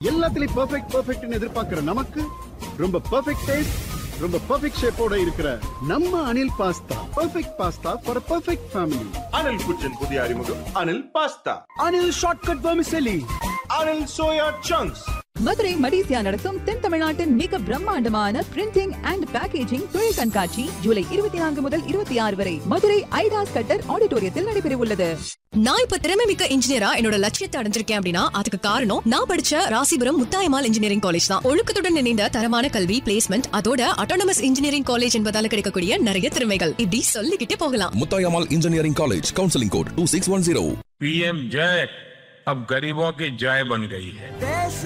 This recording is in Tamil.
எல்லாத்துலயும் பெர்ஃபெக்ட் பெர்ஃபெக்ட்னு எதிர்பார்க்கிற நமக்கு ரொம்ப பெர்ஃபெக்ட் டேஸ்ட் ரொம்ப பெர்ஃபெக்ட் ஷேப்போட இருக்கிற நம்ம Anil pasta perfect pasta for perfect family Anil kitchen புதிய அறிமுகம் Anil pasta Anil shortcut vermicelli Anil soya chunks Madurai Madissia நடத்தும் தென் தமிழ்நாட்டின் மிக பிரம்மாண்டமான பிரிண்டிங் அண்ட் பேக்கேஜிங் தொழில் கண்காட்சி ஜூலை இருபத்தி நான்கு முதல் இருபத்தி ஆறு வரை மதுரை ஐடாஸ் கட்டர் ஆடிட்டோரியத்தில் நடைபெற உள்ளது நான் இப்ப திறமை மிக்க இன்ஜினியரா என்னோட லட்சியத்தை அடைஞ்சிருக்கேன் அப்படின்னா அதுக்கு காரணம் நான் படிச்ச ராசிபுரம் முத்தாயமால் இன்ஜினியரிங் காலேஜ் தான் ஒழுக்கத்துடன் இணைந்த தரமான கல்வி பிளேஸ்மெண்ட் அதோட அட்டானமஸ் இன்ஜினியரிங் காலேஜ் என்பதால கிடைக்கக்கூடிய நிறைய திறமைகள் இப்படி சொல்லிக்கிட்டே போகலாம் मुतायामाल engineering college counselling code two six one zero PM जय अब गरीबों की जय बन गई है